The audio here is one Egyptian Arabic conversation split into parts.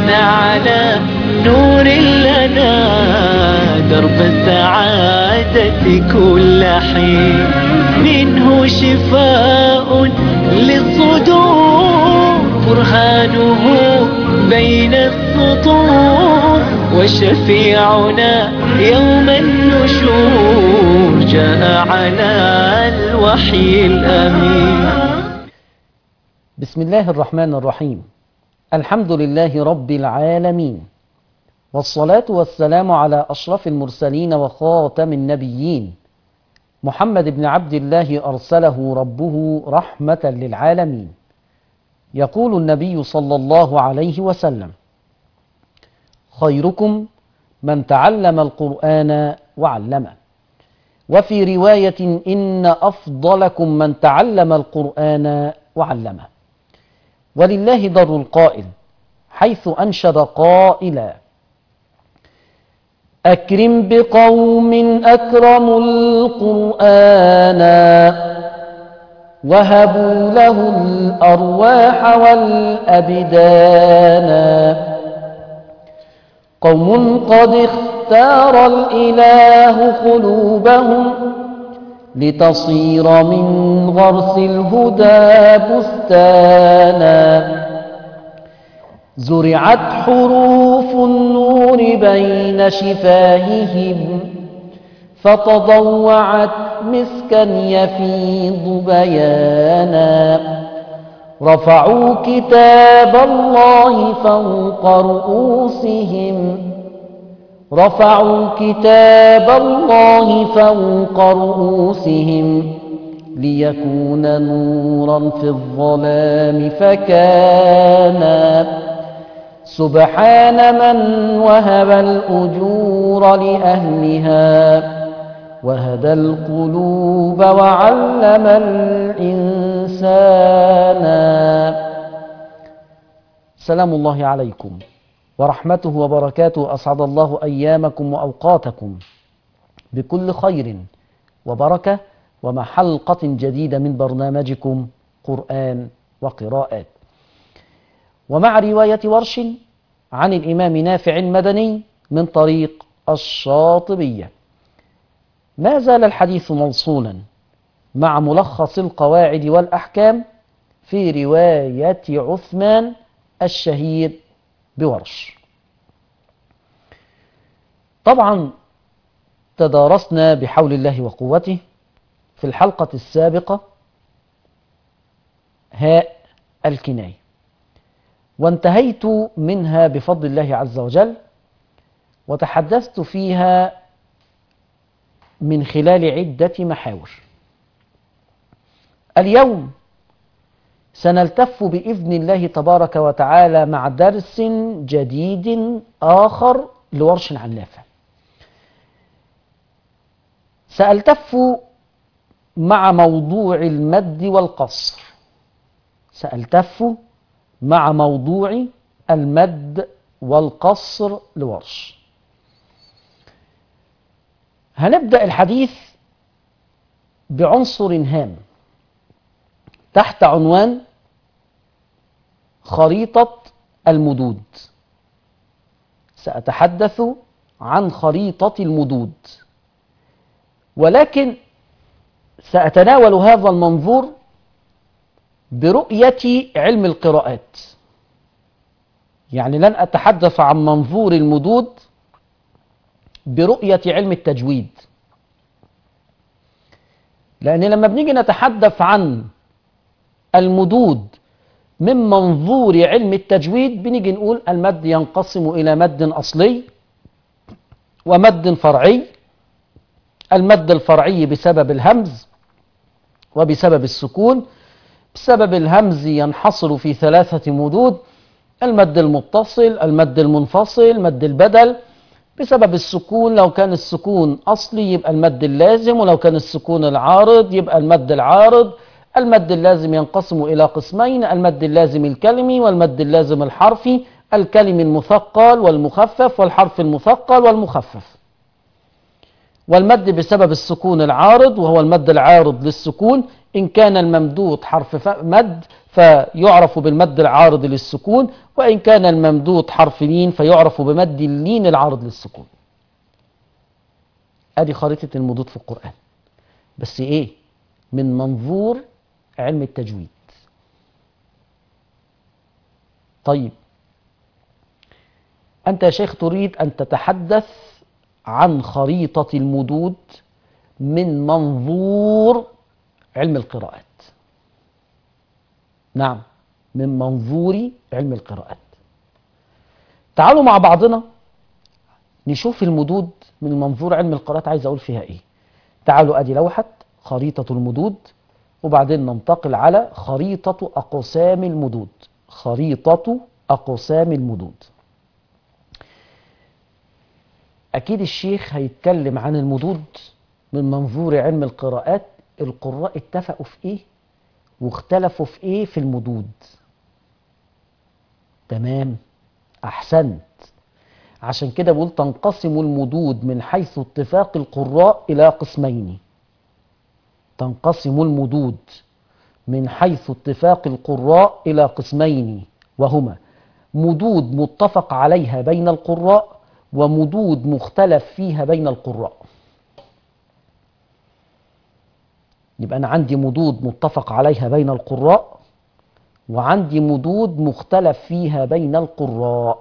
على نور لنا درب السعادة كل حين منه شفاء للصدور برهانه بين السطور وشفيعنا يوم النشور جاء على الوحي الأمين بسم الله الرحمن الرحيم الحمد لله رب العالمين والصلاة والسلام على أشرف المرسلين وخاتم النبيين محمد بن عبد الله أرسله ربه رحمة للعالمين يقول النبي صلى الله عليه وسلم خيركم من تعلم القرآن وعلمه وفي رواية إن أفضلكم من تعلم القرآن وعلمه ولله ضر القائل حيث أنشد قائلا أكرم بقوم أكرموا القرآن وهبوا له الأرواح والأبدان قوم قد اختار الإله قلوبهم لتصير من غرس الهدى بستانا زرعت حروف النور بين شفاههم فتضوعت مسكا يفيض بيانا رفعوا كتاب الله فوق رؤوسهم رفعوا كتاب الله فوق رؤوسهم ليكون نورا في الظلام فكان سبحان من وهب الأجور لأهلها وهدى القلوب وعلم الإنسان سلام الله عليكم ورحمته وبركاته أسعد الله أيامكم وأوقاتكم بكل خير وبركة ومع حلقة جديدة من برنامجكم قرآن وقراءات ومع رواية ورش عن الإمام نافع المدني من طريق الشاطبية ما زال الحديث موصولا مع ملخص القواعد والأحكام في رواية عثمان الشهير بورش طبعا تدارسنا بحول الله وقوته في الحلقة السابقة هاء الكناية وانتهيت منها بفضل الله عز وجل وتحدثت فيها من خلال عدة محاور اليوم سنلتف بإذن الله تبارك وتعالى مع درس جديد آخر لورش عن نافع سألتف مع موضوع المد والقصر سألتف مع موضوع المد والقصر لورش هنبدأ الحديث بعنصر هام تحت عنوان خريطة المدود سأتحدث عن خريطة المدود ولكن سأتناول هذا المنظور برؤية علم القراءات يعني لن أتحدث عن منظور المدود برؤية علم التجويد لأن لما بنيجي نتحدث عن المدود من منظور علم التجويد بنيجي نقول المد ينقسم إلى مد أصلي ومد فرعي المد الفرعي بسبب الهمز وبسبب السكون بسبب الهمز ينحصر في ثلاثة مدود المد المتصل المد المنفصل مد البدل بسبب السكون لو كان السكون أصلي يبقى المد اللازم ولو كان السكون العارض يبقى المد العارض المد اللازم ينقسم إلى قسمين المد اللازم الكلمي والمد اللازم الحرفي الكلمي المثقل والمخفف والحرف المثقل والمخفف والمد بسبب السكون العارض وهو المد العارض للسكون إن كان الممدود حرف مد فيعرف بالمد العارض للسكون وإن كان الممدود حرف لين فيعرف بمد اللين العارض للسكون ادي خريطة المدود في القرآن بس ايه من منظور علم التجويد طيب أنت يا شيخ تريد أن تتحدث عن خريطة المدود من منظور علم القراءات نعم من منظور علم القراءات تعالوا مع بعضنا نشوف المدود من منظور علم القراءات عايز أقول فيها إيه تعالوا أدي لوحة خريطة المدود وبعدين ننتقل على خريطة أقسام المدود خريطة أقسام المدود أكيد الشيخ هيتكلم عن المدود من منظور علم القراءات القراء اتفقوا في إيه واختلفوا في إيه في المدود تمام أحسنت عشان كده بقول تنقسم المدود من حيث اتفاق القراء إلى قسمين تنقسم المدود من حيث اتفاق القراء إلى قسمين وهما مدود متفق عليها بين القراء ومدود مختلف فيها بين القراء يبقى أنا عندي مدود متفق عليها بين القراء وعندي مدود مختلف فيها بين القراء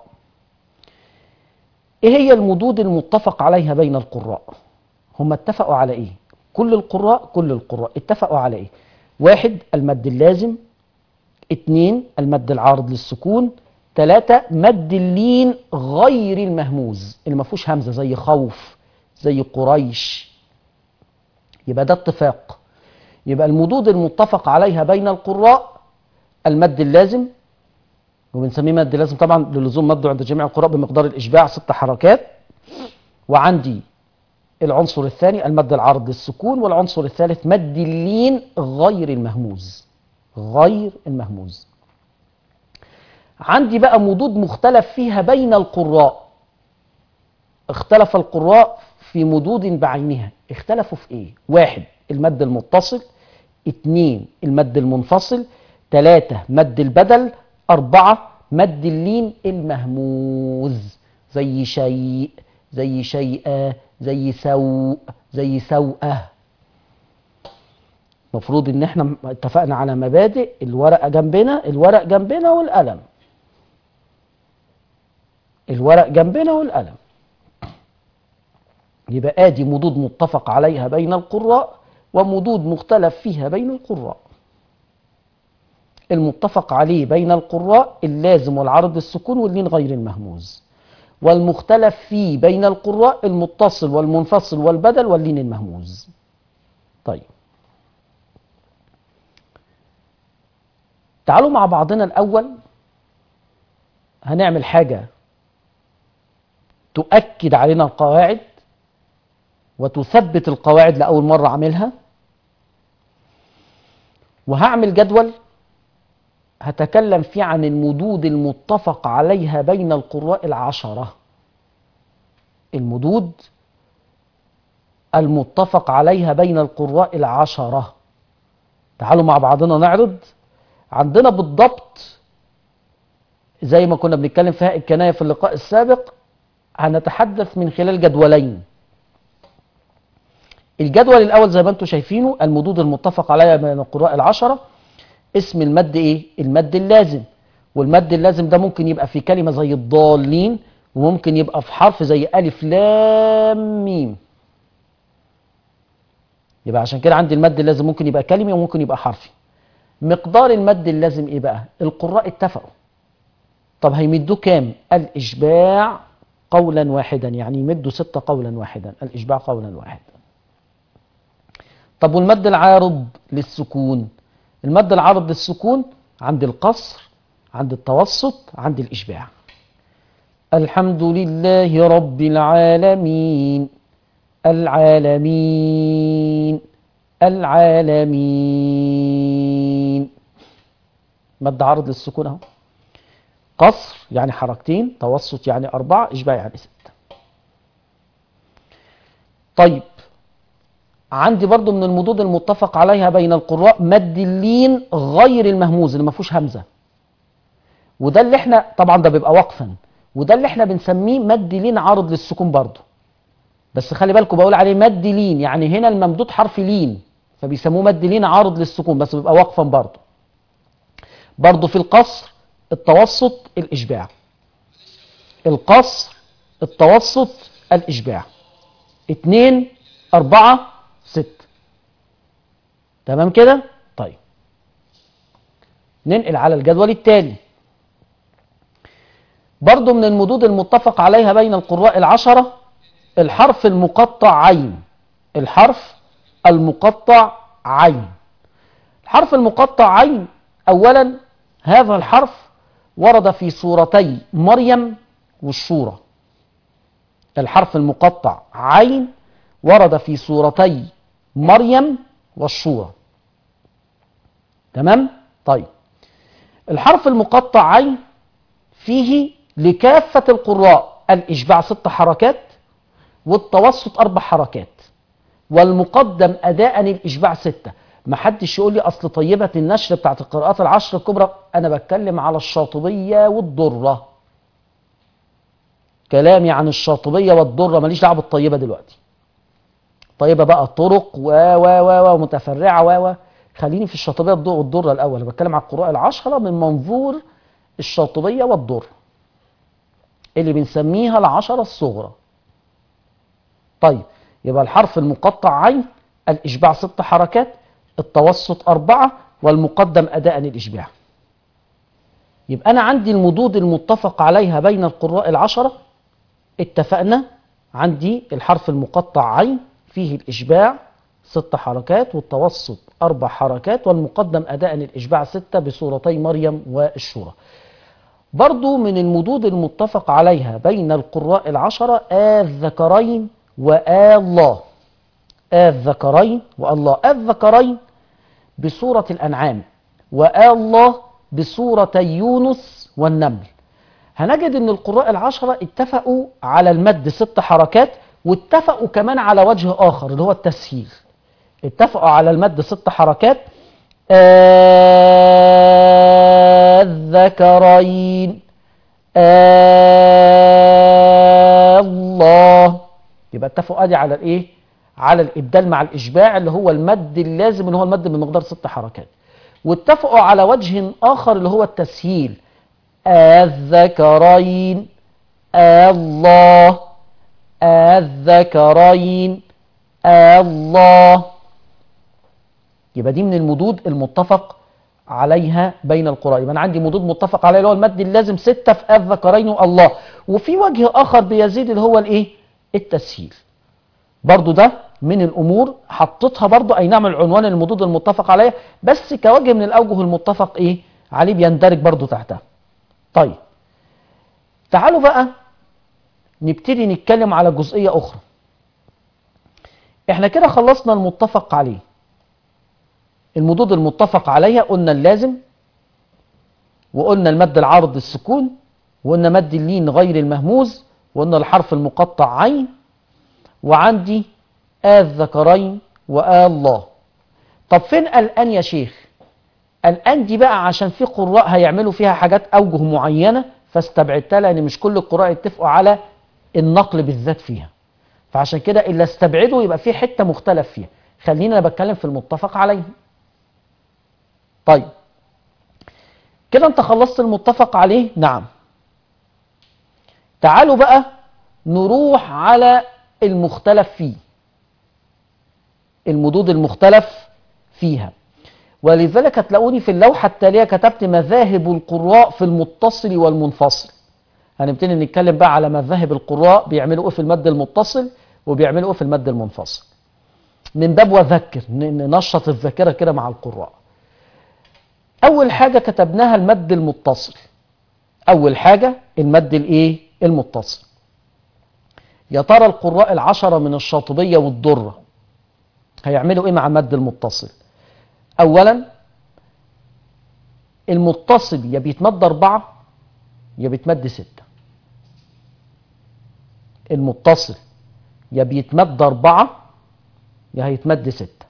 ايه هي المدود المتفق عليها بين القراء هم اتفقوا على ايه كل القراء كل القراء اتفقوا على ايه واحد المد اللازم اتنين المد العارض للسكون تلاتة مد اللين غير المهموز اللي ما فيهوش همزة زي خوف زي قريش يبقى ده اتفاق يبقى المدود المتفق عليها بين القراء المد اللازم وبنسميه مد لازم طبعا للزوم مده عند جميع القراء بمقدار الإشباع ست حركات وعندي العنصر الثاني المد العرض للسكون والعنصر الثالث مد اللين غير المهموز غير المهموز عندي بقى مدود مختلف فيها بين القراء اختلف القراء في مدود بعينها اختلفوا في ايه واحد المد المتصل اتنين المد المنفصل تلاتة مد البدل أربعة مد اللين المهموز زي شيء زي شيئة زي سوء زي سوءة المفروض ان احنا اتفقنا على مبادئ الورقة جنبنا الورق جنبنا والقلم الورق جنبنا والقلم يبقى ادي مدود متفق عليها بين القراء ومدود مختلف فيها بين القراء المتفق عليه بين القراء اللازم والعرض السكون واللين غير المهموز والمختلف فيه بين القراء المتصل والمنفصل والبدل واللين المهموز طيب تعالوا مع بعضنا الأول هنعمل حاجة تؤكد علينا القواعد وتثبت القواعد لأول مرة أعملها وهعمل جدول هتكلم فيه عن المدود المتفق عليها بين القراء العشرة المدود المتفق عليها بين القراء العشرة تعالوا مع بعضنا نعرض عندنا بالضبط زي ما كنا بنتكلم فيها الكناية في اللقاء السابق هنتحدث من خلال جدولين الجدول الأول زي ما انتم شايفينه المدود المتفق عليها بين القراء العشرة اسم المد ايه المد اللازم والمد اللازم ده ممكن يبقى في كلمة زي الضالين وممكن يبقى في حرف زي ألف لام ميم يبقى عشان كده عندي المد اللازم ممكن يبقى كلمة وممكن يبقى حرفي مقدار المد اللازم ايه بقى القراء اتفقوا طب هيمدوه كام الإشباع قولا واحدا يعني يمدوا ستة قولا واحدا الإشباع قولا واحدا طب والمد العارض للسكون المد العارض للسكون عند القصر عند التوسط عند الإشباع الحمد لله رب العالمين العالمين العالمين مد عارض للسكون اهو قصر يعني حركتين توسط يعني أربعة إشباع يعني ستة طيب عندي برضو من المدود المتفق عليها بين القراء مد اللين غير المهموز اللي ما فيهوش همزه وده اللي احنا طبعا ده بيبقى وقفا وده اللي احنا بنسميه مد لين عارض للسكون برضو بس خلي بالكم بقول عليه مد لين يعني هنا الممدود حرف لين فبيسموه مد لين عارض للسكون بس بيبقى وقفا برضو برضو في القصر التوسط الإشباع القصر التوسط الإشباع اتنين أربعة ست تمام كده طيب ننقل على الجدول التالي برضو من المدود المتفق عليها بين القراء العشرة الحرف المقطع عين الحرف المقطع عين الحرف المقطع عين أولا هذا الحرف ورد في سورتي مريم والشورى الحرف المقطع عين ورد في سورتي مريم والشورى تمام طيب الحرف المقطع عين فيه لكافة القراء الإشباع ست حركات والتوسط أربع حركات والمقدم أداء الإشباع ستة ما حدش يقول لي أصل طيبة النشر بتاعت القراءات العشر الكبرى أنا بتكلم على الشاطبية والضرة كلامي عن الشاطبية والضرة ماليش دعوة بالطيبة دلوقتي طيبة بقى طرق و و و ومتفرعة و و خليني في الشاطبية والضرة الأول أنا بتكلم على القراء العشرة من منظور الشاطبية والضرة اللي بنسميها العشرة الصغرى طيب يبقى الحرف المقطع عين الإشباع ست حركات التوسط أربعة والمقدم أداء الإشباع يبقى أنا عندي المدود المتفق عليها بين القراء العشرة اتفقنا عندي الحرف المقطع عين فيه الإشباع ست حركات والتوسط أربع حركات والمقدم أداء الإشباع ستة بصورتي مريم والشورى برضو من المدود المتفق عليها بين القراء العشرة الذكرين والله الذكرين والله الذكرين بسورة الأنعام والله بسورة يونس والنمل هنجد ان القراء العشرة اتفقوا على المد ست حركات واتفقوا كمان على وجه آخر اللي هو التسهيل اتفقوا على المد ست حركات الذكرين الله يبقى اتفقوا ادي على الايه على الابدال مع الاشباع اللي هو المد اللازم اللي هو المد بمقدار ست حركات واتفقوا على وجه اخر اللي هو التسهيل الذكرين الله الذكرين الله يبقى دي من المدود المتفق عليها بين القراء يبقى انا عندي مدود متفق عليه اللي هو المد اللازم ستة في الذكرين الله وفي وجه اخر بيزيد اللي هو الايه التسهيل برضو ده من الامور حطيتها برضو اي نعم العنوان المدود المتفق عليه بس كوجه من الاوجه المتفق ايه عليه بيندرج برضو تحتها طيب تعالوا بقى نبتدي نتكلم على جزئية اخرى احنا كده خلصنا المتفق عليه المدود المتفق عليها قلنا اللازم وقلنا المد العارض السكون وقلنا مد اللين غير المهموز وقلنا الحرف المقطع عين وعندي الذكرين والله طب فين الآن يا شيخ الآن دي بقى عشان في قراء هيعملوا فيها حاجات أوجه معينة فاستبعدتها لأن مش كل القراء يتفقوا على النقل بالذات فيها فعشان كده إلا استبعدوا يبقى في حتة مختلف فيها خلينا أنا بتكلم في المتفق عليه طيب كده انت خلصت المتفق عليه نعم تعالوا بقى نروح على المختلف فيه المدود المختلف فيها ولذلك هتلاقوني في اللوحة التالية كتبت مذاهب القراء في المتصل والمنفصل هنبتدي نتكلم بقى على مذاهب القراء بيعملوا ايه في المد المتصل وبيعملوا ايه في المد المنفصل من باب وذكر ننشط الذاكرة كده مع القراء أول حاجة كتبناها المد المتصل أول حاجة المد الإيه؟ المتصل يا ترى القراء العشرة من الشاطبية والدرة هيعملوا إيه مع المد المتصل؟ أولا المتصل يا بيتمد أربعة يا بيتمد ستة المتصل يا بيتمد أربعة يا هيتمد ستة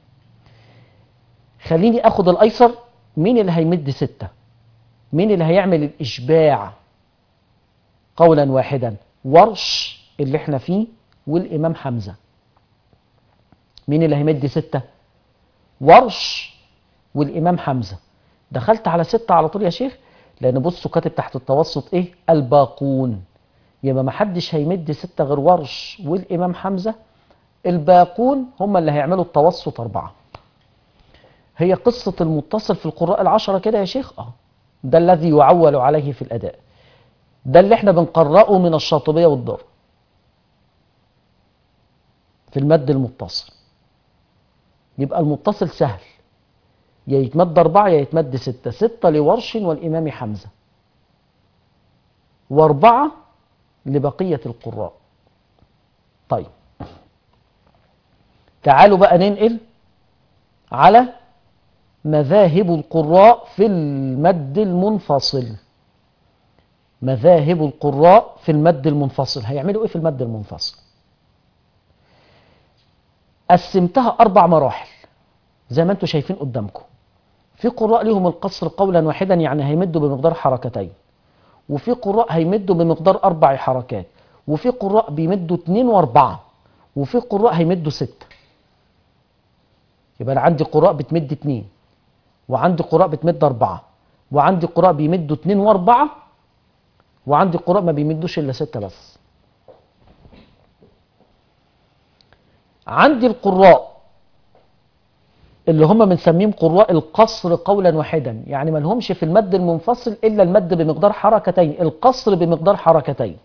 خليني اخد الايسر مين اللي هيمد ستة مين اللي هيعمل الاشباع قولا واحدا ورش اللي احنا فيه والامام حمزة مين اللي هيمد ستة ورش والامام حمزة دخلت على ستة على طول يا شيخ لان بصوا كاتب تحت التوسط ايه الباقون يبقى ما حدش هيمد ستة غير ورش والامام حمزة الباقون هم اللي هيعملوا التوسط أربعة هي قصة المتصل في القراء العشرة كده يا شيخ اه ده الذي يعول عليه في الأداء ده اللي احنا بنقرأه من الشاطبية والضر في المد المتصل يبقى المتصل سهل يا يتمد أربعة يا يتمد ستة ستة لورش والإمام حمزة وأربعة لبقية القراء طيب تعالوا بقى ننقل على مذاهب القراء في المد المنفصل مذاهب القراء في المد المنفصل هيعملوا ايه في المد المنفصل قسمتها اربع مراحل زي ما انتم شايفين قدامكم في قراء لهم القصر قولا واحدا يعني هيمدوا بمقدار حركتين وفي قراء هيمدوا بمقدار اربع حركات وفي قراء بيمدوا اتنين واربعة وفي قراء هيمدوا ستة يبقى انا عندي قراء بتمد اتنين وعندي قراء بتمد اربعة وعندي قراء بيمدوا اتنين واربعة وعندي قراء ما بيمدوش الا ستة بس عندي القراء اللي هم بنسميهم قراء القصر قولا واحدا يعني ما لهمش في المد المنفصل الا المد بمقدار حركتين القصر بمقدار حركتين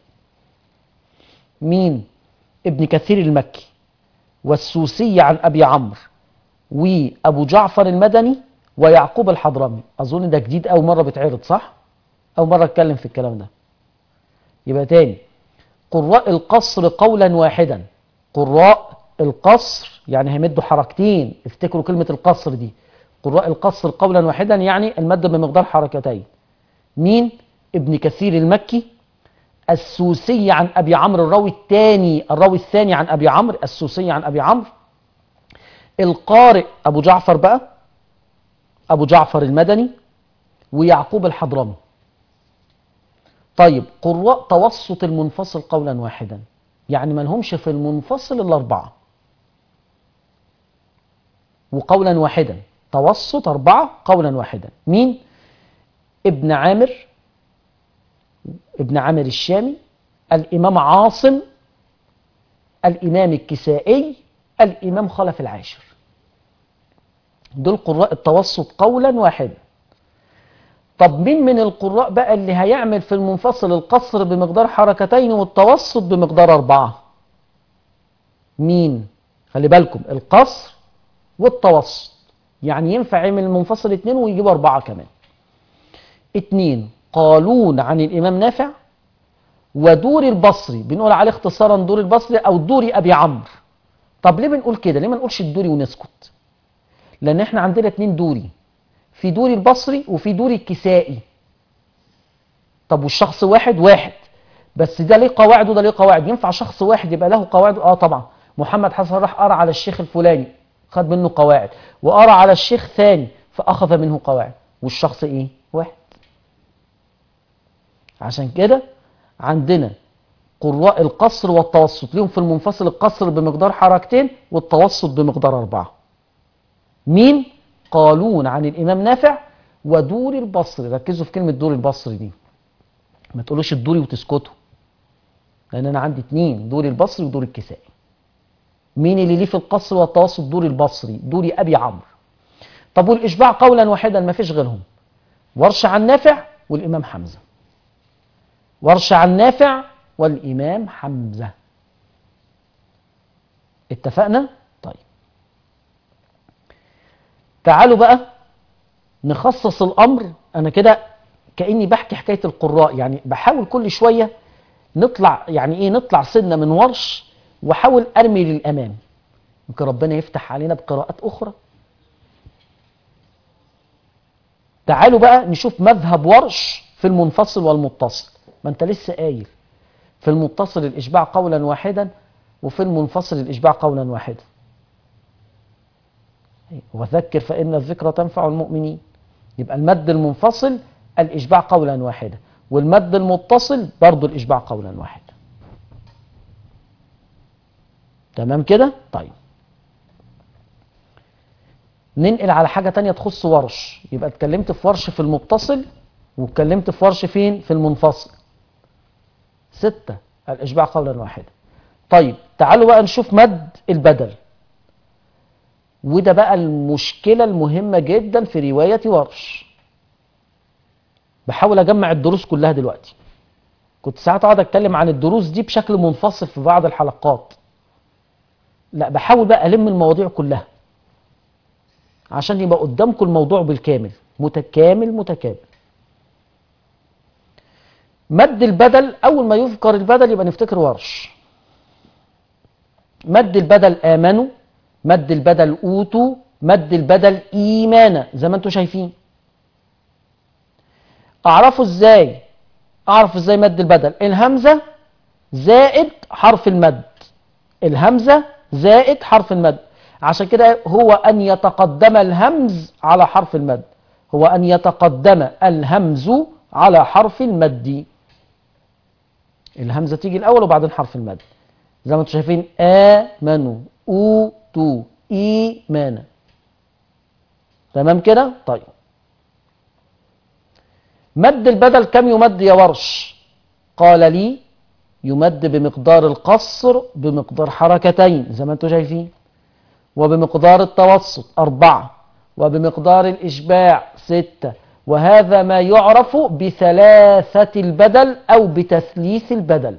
مين ابن كثير المكي والسوسي عن ابي عمرو وابو جعفر المدني ويعقوب الحضرمي اظن ده جديد اول مره بيتعرض صح اول مره اتكلم في الكلام ده يبقى تاني قراء القصر قولا واحدا قراء القصر يعني هيمدوا حركتين افتكروا كلمه القصر دي قراء القصر قولا واحدا يعني المد بمقدار حركتين مين ابن كثير المكي السوسي عن ابي عمرو الراوي الثاني الراوي الثاني عن ابي عمرو السوسي عن ابي عمرو القارئ ابو جعفر بقى ابو جعفر المدني ويعقوب الحضرمي طيب قراء توسط المنفصل قولا واحدا يعني ما لهمش في المنفصل الا اربعه وقولا واحدا توسط اربعه قولا واحدا مين ابن عامر ابن عامر الشامي الامام عاصم الامام الكسائي الامام خلف العاشر دول قراء التوسط قولا واحدا طب مين من القراء بقى اللي هيعمل في المنفصل القصر بمقدار حركتين والتوسط بمقدار أربعة مين خلي بالكم القصر والتوسط يعني ينفع يعمل المنفصل اتنين ويجيب أربعة كمان اتنين قالون عن الإمام نافع ودور البصري بنقول عليه اختصارا دور البصري أو دور أبي عمرو طب ليه بنقول كده ليه ما نقولش الدوري ونسكت لأن احنا عندنا اتنين دوري في دوري البصري وفي دوري الكسائي طب والشخص واحد واحد بس ده ليه قواعد وده ليه قواعد ينفع شخص واحد يبقى له قواعد اه طبعا محمد حسن راح قرا على الشيخ الفلاني خد منه قواعد وقرا على الشيخ ثاني فاخذ منه قواعد والشخص ايه واحد عشان كده عندنا قراء القصر والتوسط ليهم في المنفصل القصر بمقدار حركتين والتوسط بمقدار أربعة مين قالون عن الإمام نافع ودور البصري ركزوا في كلمة دور البصري دي ما تقولوش الدوري وتسكتوا لأن أنا عندي اتنين دوري البصري ودوري الكسائي مين اللي ليه في القصر والتوسط دوري البصري دوري أبي عمرو طب والإشباع قولا واحدا ما فيش غيرهم ورش عن نافع والإمام حمزة ورش عن نافع والإمام حمزة اتفقنا؟ طيب تعالوا بقى نخصص الأمر أنا كده كأني بحكي حكاية القراء يعني بحاول كل شوية نطلع يعني إيه نطلع سنة من ورش وحاول أرمي للأمام يمكن ربنا يفتح علينا بقراءات أخرى تعالوا بقى نشوف مذهب ورش في المنفصل والمتصل ما انت لسه قايل في المتصل الإشباع قولا واحدا وفي المنفصل الإشباع قولا واحدا وذكر فإن الذكرى تنفع المؤمنين يبقى المد المنفصل الإشباع قولا واحدا والمد المتصل برضو الإشباع قولا واحدا تمام كده طيب ننقل على حاجة تانية تخص ورش يبقى اتكلمت في ورش في المتصل واتكلمت في ورش فين في المنفصل ستة الإشباع قولا واحدا طيب تعالوا بقى نشوف مد البدل وده بقى المشكلة المهمة جدا في رواية ورش بحاول أجمع الدروس كلها دلوقتي كنت ساعات أقعد أتكلم عن الدروس دي بشكل منفصل في بعض الحلقات لا بحاول بقى ألم المواضيع كلها عشان يبقى قدامكم الموضوع بالكامل متكامل متكامل مد البدل أول ما يذكر البدل يبقى نفتكر ورش مد البدل آمنوا مد البدل أوتوا مد البدل إيمانا زي ما انتم شايفين أعرفه إزاي أعرف إزاي مد البدل الهمزة زائد حرف المد الهمزة زائد حرف المد عشان كده هو أن يتقدم الهمز على حرف المد هو أن يتقدم الهمز على حرف المد الهمزة تيجي الأول وبعدين حرف المد زي ما انتم شايفين آمنوا أوتوا إيمانا تمام كده طيب مد البدل كم يمد يا ورش قال لي يمد بمقدار القصر بمقدار حركتين زي ما انتم شايفين وبمقدار التوسط أربعة وبمقدار الإشباع ستة وهذا ما يعرف بثلاثة البدل أو بتثليث البدل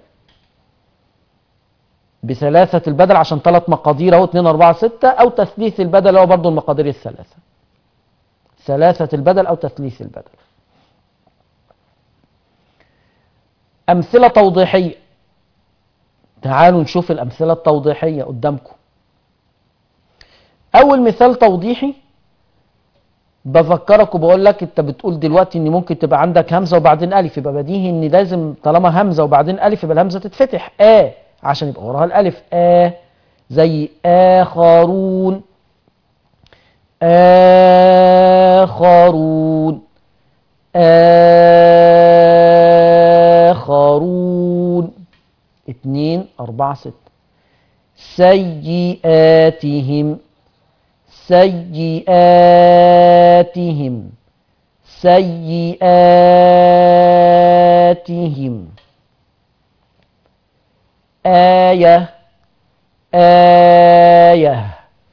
بثلاثة البدل عشان ثلاث مقادير اهو 2 4 6 أو تثليث البدل هو برضه المقادير الثلاثة ثلاثة البدل أو تثليث البدل أمثلة توضيحية تعالوا نشوف الأمثلة التوضيحية قدامكم أول مثال توضيحي بفكرك وبقول لك انت بتقول دلوقتي ان ممكن تبقى عندك همزه وبعدين الف يبقى بديهي ان لازم طالما همزه وبعدين الف يبقى الهمزه تتفتح ا آه عشان يبقى وراها الالف ا آه زي اخرون اخرون اخرون اتنين اربعة ستة سيئاتهم سيئاتهم سيئاتهم آية آية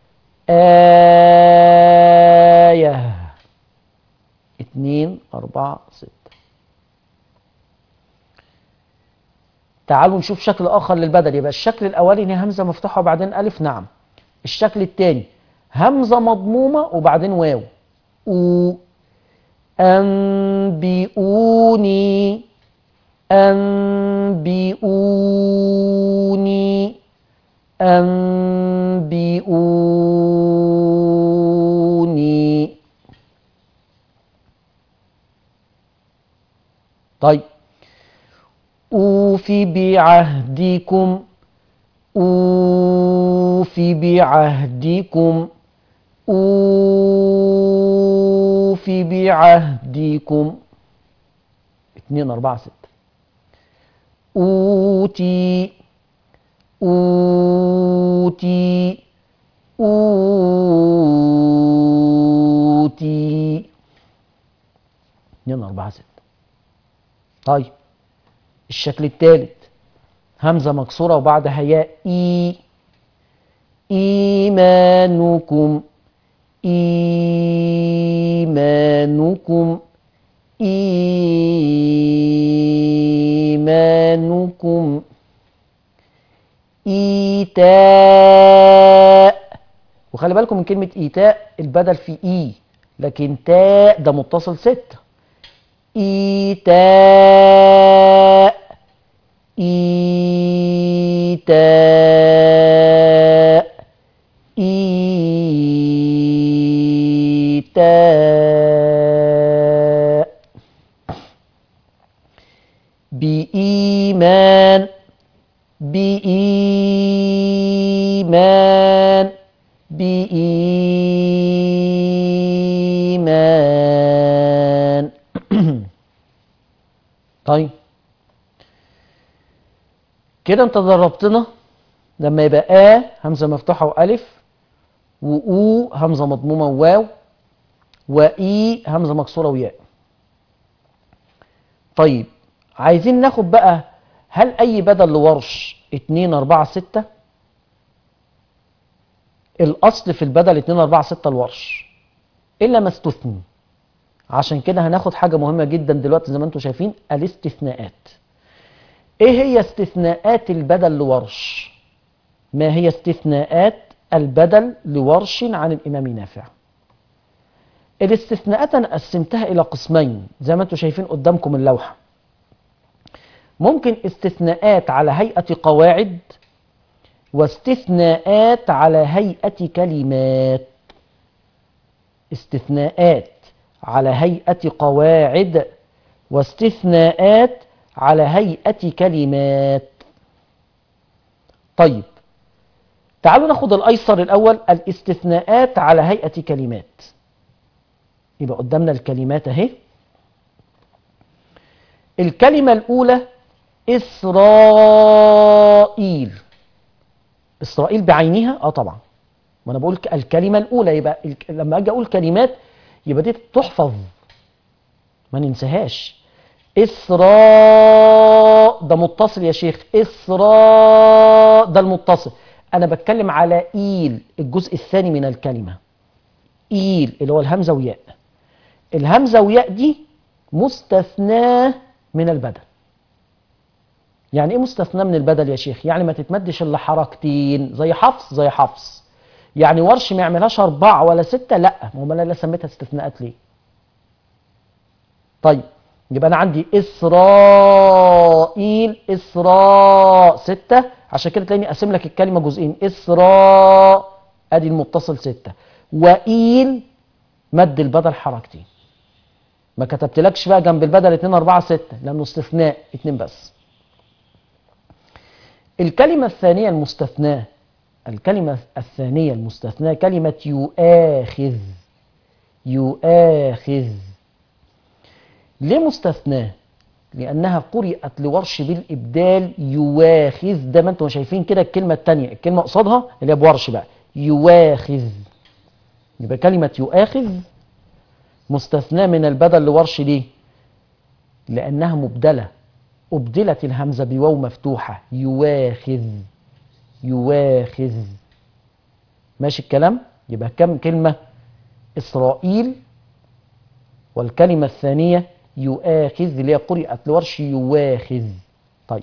آية اتنين أربعة ستة تعالوا نشوف شكل آخر للبدل يبقى الشكل الأولاني همزة مفتوحة وبعدين ألف نعم الشكل الثاني همزة مضمومة وبعدين واو أو أنبئوني أنبئوني أنبئوني طيب أوفي بعهدكم أوفي بعهدكم أوفي بعهدكم اتنين أربعة ستة أوتي أوتي أوتي اتنين أربعة ستة طيب الشكل الثالث همزة مكسورة وبعدها ياء إي إيمانكم إيمانكم إيمانكم إيتاء وخلي بالكم من كلمة إيتاء البدل في إي لكن تاء ده متصل ستة إيتاء إيتاء إيتاء بإيمان بإيمان بإيمان طيب كده انت دربتنا لما يبقى آ همزة مفتوحة وألف وأو همزة مضمومة وواو وإي همزة مكسورة وياء طيب عايزين ناخد بقى هل أي بدل لورش اتنين أربعة ستة الأصل في البدل اتنين أربعة ستة الورش إلا ما استثني عشان كده هناخد حاجة مهمة جدا دلوقتي زي ما انتم شايفين الاستثناءات ايه هي استثناءات البدل لورش ما هي استثناءات البدل لورش عن الإمام نافع الاستثناءات أنا قسمتها إلى قسمين زي ما انتم شايفين قدامكم اللوحة ممكن استثناءات على هيئة قواعد واستثناءات على هيئة كلمات استثناءات على هيئة قواعد واستثناءات على هيئة كلمات طيب تعالوا ناخد الأيسر الأول الاستثناءات على هيئة كلمات يبقى قدامنا الكلمات اهي الكلمة الأولى إسرائيل إسرائيل بعينها اه طبعا وانا بقول الكلمة الأولى يبقى الك- لما أجي أقول كلمات يبقى دي تحفظ ما ننساهاش إسراء ده متصل يا شيخ إسراء ده المتصل أنا بتكلم على إيل الجزء الثاني من الكلمة إيل اللي هو الهمزة وياء الهمزة وياء دي مستثناة من البدل يعني ايه مستثنى من البدل يا شيخ يعني ما تتمدش الا حركتين زي حفص زي حفص يعني ورش ما يعملهاش أربعة ولا ستة لا ما هم أنا لا سميتها استثناءات ليه طيب يبقى أنا عندي إسرائيل إسراء ستة عشان كده تلاقيني أقسم لك الكلمة جزئين إسراء أدي المتصل ستة وإيل مد البدل حركتين ما كتبتلكش بقى جنب البدل 2 4 6 لأنه استثناء اتنين بس الكلمة الثانية المستثناة الكلمة الثانية المستثناة كلمة يؤاخذ يؤاخذ ليه مستثناة؟ لأنها قرئت لورش بالإبدال يواخذ ده ما انتم شايفين كده الكلمة الثانية الكلمة قصادها اللي هي بورش بقى يواخذ يبقى كلمة يؤاخذ مستثناة من البدل لورش ليه؟ لأنها مبدلة أبدلت الهمزة بواو مفتوحة يواخذ يواخذ ماشي الكلام يبقى كم كلمة إسرائيل والكلمة الثانية يؤاخذ اللي هي قرئت لورش يواخذ طيب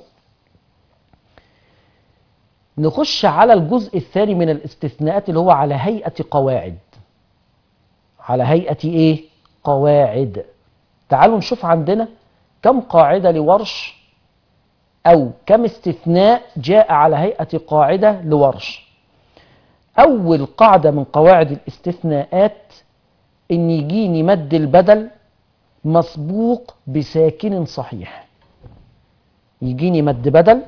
نخش على الجزء الثاني من الاستثناءات اللي هو على هيئة قواعد على هيئة ايه قواعد تعالوا نشوف عندنا كم قاعدة لورش أو كم استثناء جاء على هيئة قاعدة لورش أول قاعدة من قواعد الاستثناءات إن يجيني مد البدل مسبوق بساكن صحيح يجيني مد بدل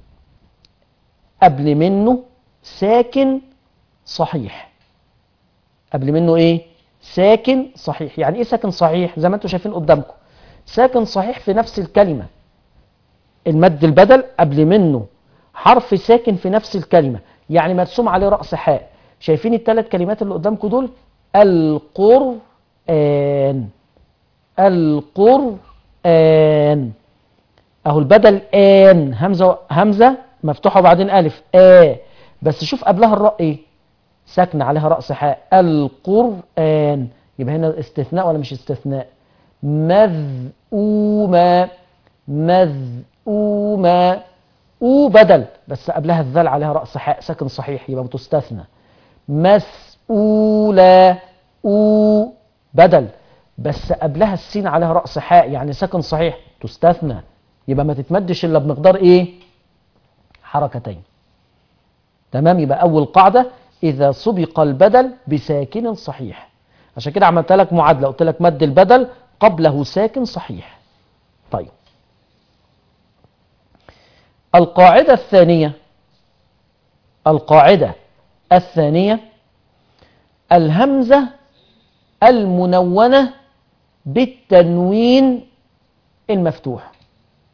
قبل منه ساكن صحيح قبل منه ايه ساكن صحيح يعني ايه ساكن صحيح زي ما انتم شايفين قدامكم ساكن صحيح في نفس الكلمة المد البدل قبل منه حرف ساكن في نفس الكلمة يعني مرسوم عليه رأس حاء شايفين الثلاث كلمات اللي قدامكم دول القرآن القرآن اهو البدل آن همزة همزة مفتوحة وبعدين ألف آ بس شوف قبلها الراء ايه ساكنة عليها رأس حاء القرآن يبقى هنا استثناء ولا مش استثناء مذءوما مذءوما او بدل بس قبلها الذال عليها رأس حاء ساكن صحيح يبقى بتستثنى مسؤولة او بدل بس قبلها السين عليها رأس حاء يعني ساكن صحيح تستثنى يبقى ما تتمدش الا بمقدار ايه حركتين تمام يبقى اول قاعدة اذا سبق البدل بساكن صحيح عشان كده عملت لك معادلة قلت لك مد البدل قبله ساكن صحيح طيب القاعدة الثانية القاعدة الثانية الهمزة المنونة بالتنوين المفتوح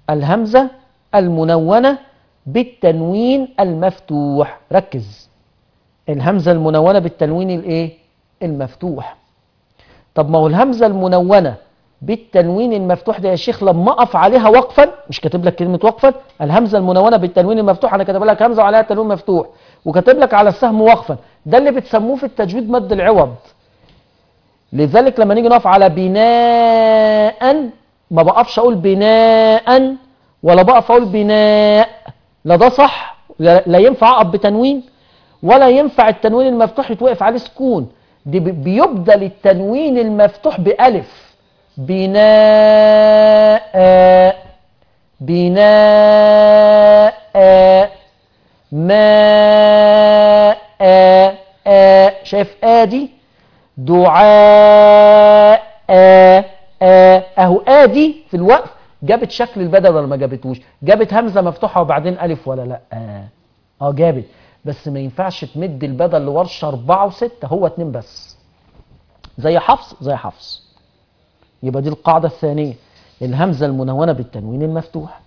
الهمزة المنونة بالتنوين المفتوح ركز الهمزة المنونة بالتنوين الايه المفتوح طب ما هو الهمزة المنونة بالتنوين المفتوح ده يا شيخ لما اقف عليها وقفا مش كاتب لك كلمة وقفا الهمزة المنونة بالتنوين المفتوح انا كاتب لك همزة وعليها تنوين مفتوح وكاتب لك على السهم وقفا ده اللي بتسموه في التجويد مد العوض لذلك لما نيجي نقف على بناء ما بقفش اقول بناء ولا بقف اقول بناء لا ده صح لا لا ينفع اقف بتنوين ولا ينفع التنوين المفتوح يتوقف عليه سكون دي بي- بيبدل التنوين المفتوح بألف بناء بناء ماء شايف ادي دعاء اهو ادي في الوقف جابت شكل البدل ولا ما جابتوش جابت همزه مفتوحه وبعدين الف ولا لا اه جابت بس ما ينفعش تمد البدل لورشه أربعة وستة هو اتنين بس زي حفص زي حفص يبقى دي القاعدة الثانية الهمزة المنونة بالتنوين المفتوح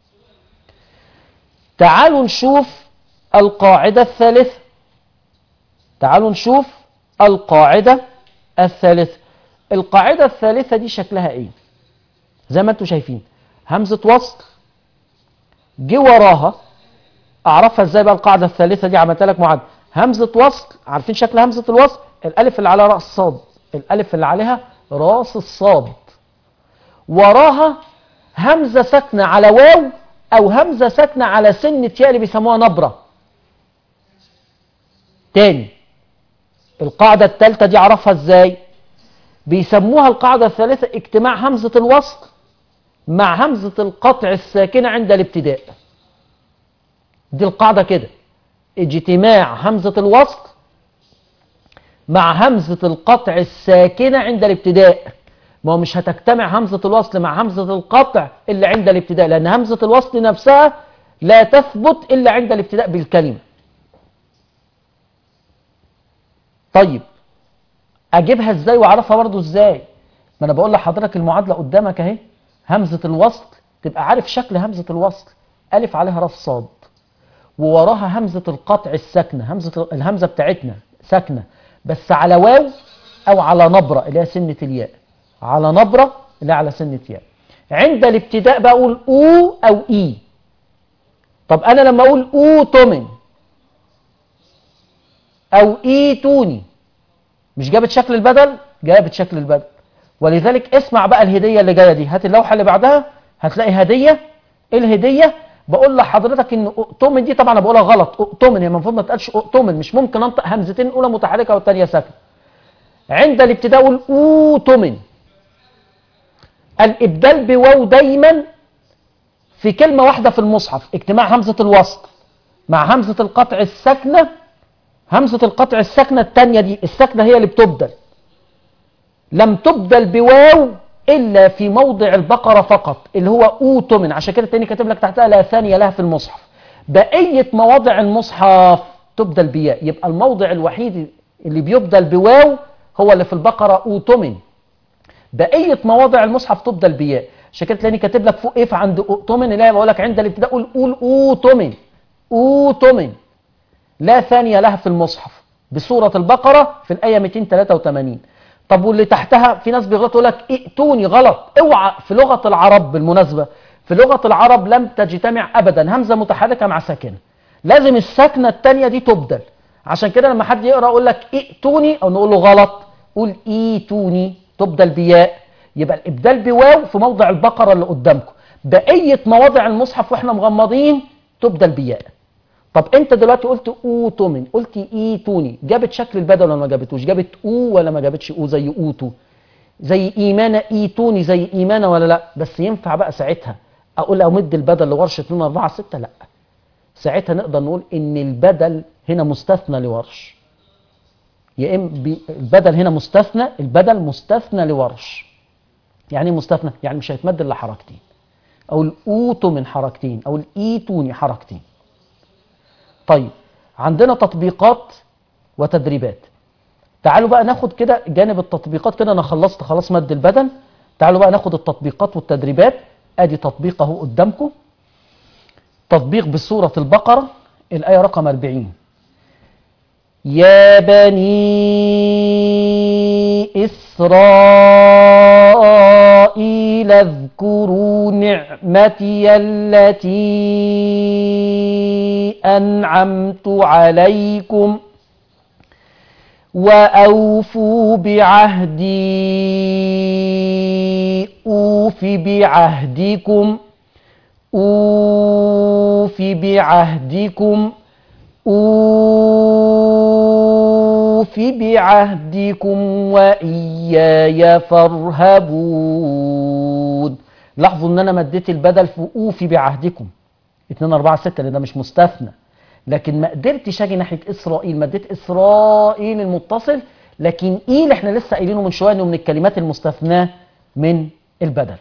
تعالوا نشوف القاعدة الثالثة تعالوا نشوف القاعدة الثالثة القاعدة الثالثة دي شكلها ايه زي ما انتم شايفين همزة وصل جه وراها اعرفها ازاي بقى القاعدة الثالثة دي عملت لك معاد همزة وصل عارفين شكل همزة الوصل الالف اللي على رأس الصاد الالف اللي عليها راس الصاد وراها همزة ساكنة على واو او همزة ساكنة على سنة ياء اللي بيسموها نبرة تاني القاعدة الثالثة دي اعرفها ازاي بيسموها القاعدة الثالثة اجتماع همزة الوصل مع همزة القطع الساكنة عند الابتداء دي القاعدة كده اجتماع همزة الوصل مع همزة القطع الساكنة عند الابتداء ما هو مش هتجتمع همزة الوصل مع همزة القطع إلا عند الابتداء لأن همزة الوصل نفسها لا تثبت إلا عند الابتداء بالكلمة طيب أجيبها إزاي وأعرفها برضو إزاي ما أنا بقول لحضرتك المعادلة قدامك أهي همزة الوصل تبقى عارف شكل همزة الوصل ألف عليها راس صاد ووراها همزة القطع الساكنة همزة الهمزة بتاعتنا ساكنة بس على واو أو على نبرة اللي هي سنة الياء على نبرة اللي هي على سنة ياء عند الابتداء بقول أو أو إي طب أنا لما أقول أو تومن أو إي توني مش جابت شكل البدل جابت شكل البدل ولذلك اسمع بقى الهدية اللي جاية دي هات اللوحة اللي بعدها هتلاقي هدية ايه الهدية بقول لحضرتك ان اؤتمن دي طبعا انا بقولها غلط اؤتمن هي المفروض ما تقالش اؤتمن مش ممكن انطق همزتين الاولى متحركه والثانيه ساكنه عند الابتداء اقول اوتمن الابدال بواو دايما في كلمه واحده في المصحف اجتماع همزه الوصل مع همزه القطع الساكنه همزه القطع الساكنه الثانيه دي الساكنه هي اللي بتبدل لم تبدل بواو إلا في موضع البقرة فقط اللي هو أوتمن عشان كده التاني كاتب لك تحتها لا ثانية لها في المصحف بقية مواضع المصحف تبدل بياء يبقى الموضع الوحيد اللي بيبدل بواو هو اللي في البقرة أوتمن بقية مواضع المصحف تبدل بياء عشان كده تلاقيني كاتب لك فوق اف عند أوتمن اللي هي بقول لك عند الابتداء قول قول أوتمن أوتمن لا ثانية لها في المصحف بسورة البقرة في الآية 283 طب واللي تحتها في ناس بيغلطوا يقول لك ائتوني غلط اوعى في لغة العرب بالمناسبة في لغة العرب لم تجتمع ابدا همزة متحركة مع ساكنة لازم الساكنة التانية دي تبدل عشان كده لما حد يقرأ يقول لك ائتوني او نقول له غلط قول ايتوني تبدل بياء يبقى الابدال بواو في موضع البقرة اللي قدامكم بقية مواضع المصحف واحنا مغمضين تبدل بياء طب انت دلوقتي قلت اوتومن قلت ايتوني جابت شكل البدل ولا ما جابتوش جابت او ولا ما جابتش او زي اوتو زي ايمانه ايتوني زي ايمانه ولا لا بس ينفع بقى ساعتها اقول امد البدل لورشه 2 4 6 لا ساعتها نقدر نقول ان البدل هنا مستثنى لورش يا اما بي- البدل هنا مستثنى البدل مستثنى لورش يعني ايه مستثنى يعني مش هيتمد الا حركتين او الاوتو من حركتين او الايتوني حركتين طيب عندنا تطبيقات وتدريبات تعالوا بقى ناخد كده جانب التطبيقات كده انا خلصت خلاص مد البدن تعالوا بقى ناخد التطبيقات والتدريبات ادي تطبيقه قدامكم تطبيق بسورة البقرة الآية رقم 40 يا بني إسرائيل اذكروا نعمتي التي أنعمت عليكم وأوفوا بعهدي أوف بعهدكم أوف بعهدكم أوف بعهدكم وإياي فارهبون لاحظوا ان انا مديت البدل في أوف بعهدكم 2 4 6 لان ده مش مستثنى لكن ما قدرتش اجي ناحيه اسرائيل مديت اسرائيل المتصل لكن ايه اللي احنا لسه قايلينه من شويه انه من الكلمات المستثناه من البدل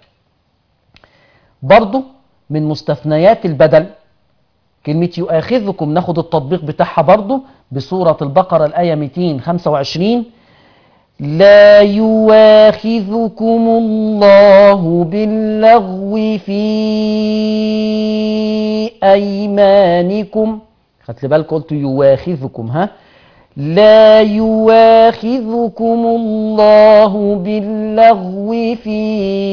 برضه من مستثنيات البدل كلمة يؤاخذكم ناخد التطبيق بتاعها برضه بسورة البقرة الآية 225 لا يواخذكم الله باللغو في أيمانكم خدت بالك قلت يواخذكم ها لا يواخذكم الله باللغو في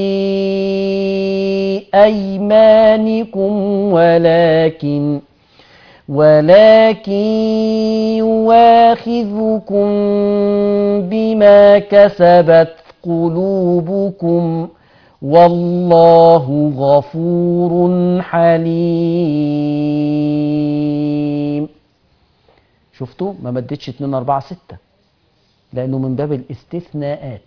أيمانكم ولكن ولكن يواخذكم بما كسبت قلوبكم والله غفور حليم شفتوا ما مدتش 2 4 6 لانه من باب الاستثناءات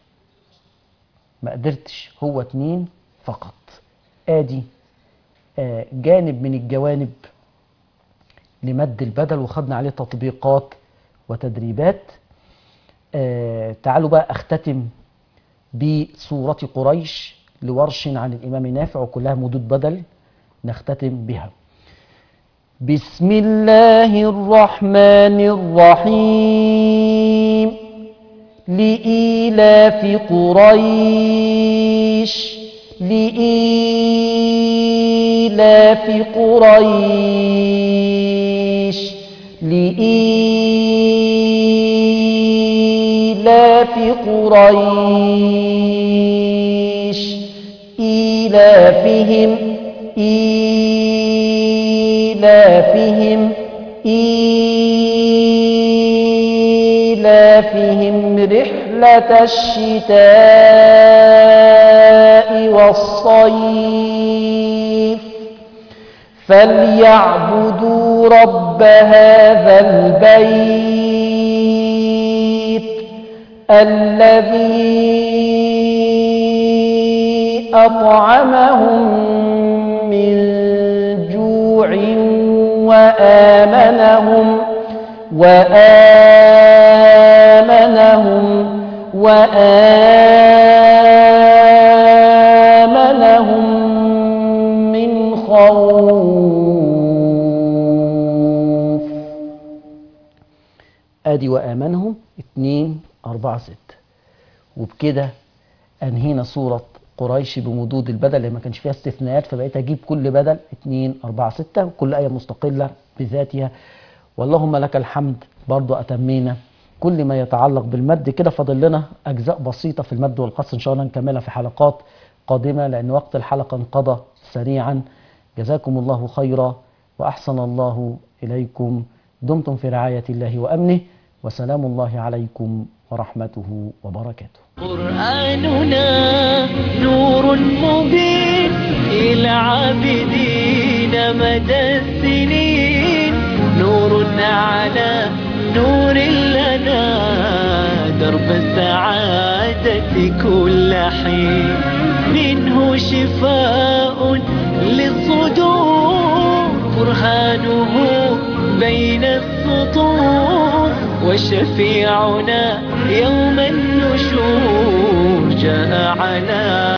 ما قدرتش هو اتنين فقط ادي آه جانب من الجوانب لمد البدل وخدنا عليه تطبيقات وتدريبات آه تعالوا بقى اختتم بسورة قريش لورش عن الإمام نافع وكلها مدود بدل نختتم بها بسم الله الرحمن الرحيم لإيلاف قريش لإيلاف قريش لإيلاف قريش إيلافهم إيلافهم إيلافهم رحلة الشتاء والصيف فليعبدوا رب هذا البيت الذي أطعمهم من جوع وآمنهم وآمنهم وآمنهم من خوف ادي وآمنهم اتنين أربعة ستة وبكده أنهينا سورة قريش بمدود البدل اللي ما كانش فيها استثناءات فبقيت أجيب كل بدل اتنين أربعة ستة وكل آية مستقلة بذاتها واللهم لك الحمد برضو أتمينا كل ما يتعلق بالمد كده فاضل لنا أجزاء بسيطة في المد والقص إن شاء الله نكملها في حلقات قادمة لأن وقت الحلقة انقضى سريعا جزاكم الله خيرا وأحسن الله إليكم دمتم في رعاية الله وأمنه وسلام الله عليكم ورحمته وبركاته قرآننا نور مبين إلى عابدين مدى السنين نور على نور لنا درب السعادة كل حين منه شفاء للصدور برهانه بين السطور وشفيعنا يوم النشور جاء على